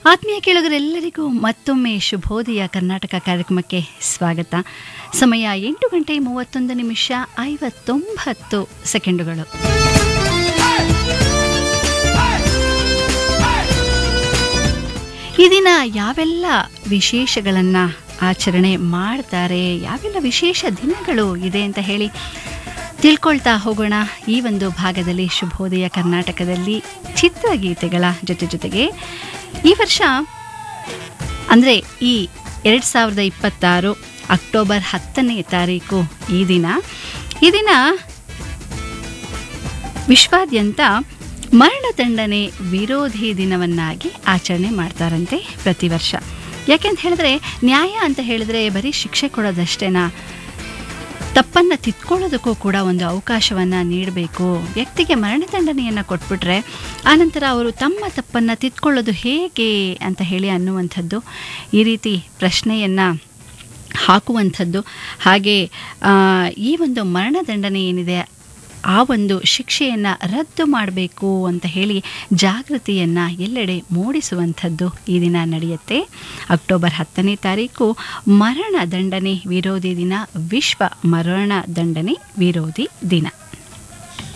ಆತ್ಮೀಯ ಕೇಳುಗರೆಲ್ಲರಿಗೂ ಮತ್ತೊಮ್ಮೆ ಶುಭೋದಯ ಕರ್ನಾಟಕ ಕಾರ್ಯಕ್ರಮಕ್ಕೆ ಸ್ವಾಗತ ಸಮಯ ಎಂಟು ಗಂಟೆ ಮೂವತ್ತೊಂದು ನಿಮಿಷ ಐವತ್ತೊಂಬತ್ತು ಸೆಕೆಂಡುಗಳು ಈ ದಿನ ಯಾವೆಲ್ಲ ವಿಶೇಷಗಳನ್ನು ಆಚರಣೆ ಮಾಡ್ತಾರೆ ಯಾವೆಲ್ಲ ವಿಶೇಷ ದಿನಗಳು ಇದೆ ಅಂತ ಹೇಳಿ ತಿಳ್ಕೊಳ್ತಾ ಹೋಗೋಣ ಈ ಒಂದು ಭಾಗದಲ್ಲಿ ಶುಭೋದಯ ಕರ್ನಾಟಕದಲ್ಲಿ ಚಿತ್ರಗೀತೆಗಳ ಜೊತೆ ಜೊತೆಗೆ ಈ ವರ್ಷ ಅಂದರೆ ಈ ಎರಡು ಸಾವಿರದ ಇಪ್ಪತ್ತಾರು ಅಕ್ಟೋಬರ್ ಹತ್ತನೇ ತಾರೀಕು ಈ ದಿನ ಈ ದಿನ ವಿಶ್ವಾದ್ಯಂತ ಮರಣದಂಡನೆ ವಿರೋಧಿ ದಿನವನ್ನಾಗಿ ಆಚರಣೆ ಮಾಡ್ತಾರಂತೆ ಪ್ರತಿ ವರ್ಷ ಯಾಕೆಂತ ಹೇಳಿದ್ರೆ ನ್ಯಾಯ ಅಂತ ಹೇಳಿದ್ರೆ ಬರೀ ಶಿಕ್ಷೆ ಕೊಡೋದಷ್ಟೇನಾ ತಪ್ಪನ್ನು ತಿದ್ಕೊಳ್ಳೋದಕ್ಕೂ ಕೂಡ ಒಂದು ಅವಕಾಶವನ್ನು ನೀಡಬೇಕು ವ್ಯಕ್ತಿಗೆ ಮರಣದಂಡನೆಯನ್ನು ಕೊಟ್ಬಿಟ್ರೆ ಆನಂತರ ಅವರು ತಮ್ಮ ತಪ್ಪನ್ನು ತಿದ್ಕೊಳ್ಳೋದು ಹೇಗೆ ಅಂತ ಹೇಳಿ ಅನ್ನುವಂಥದ್ದು ಈ ರೀತಿ ಪ್ರಶ್ನೆಯನ್ನು ಹಾಕುವಂಥದ್ದು ಹಾಗೆ ಆ, ಈ ಒಂದು ಮರಣದಂಡನೆ ಏನಿದೆ ಆ ಒಂದು ಶಿಕ್ಷೆಯನ್ನು ರದ್ದು ಮಾಡಬೇಕು ಅಂತ ಹೇಳಿ ಜಾಗೃತಿಯನ್ನು ಎಲ್ಲೆಡೆ ಮೂಡಿಸುವಂಥದ್ದು ಈ ದಿನ ನಡೆಯುತ್ತೆ ಅಕ್ಟೋಬರ್ ಹತ್ತನೇ ತಾರೀಕು ಮರಣ ದಂಡನೆ ವಿರೋಧಿ ದಿನ ವಿಶ್ವ ಮರಣ ದಂಡನೆ ವಿರೋಧಿ ದಿನ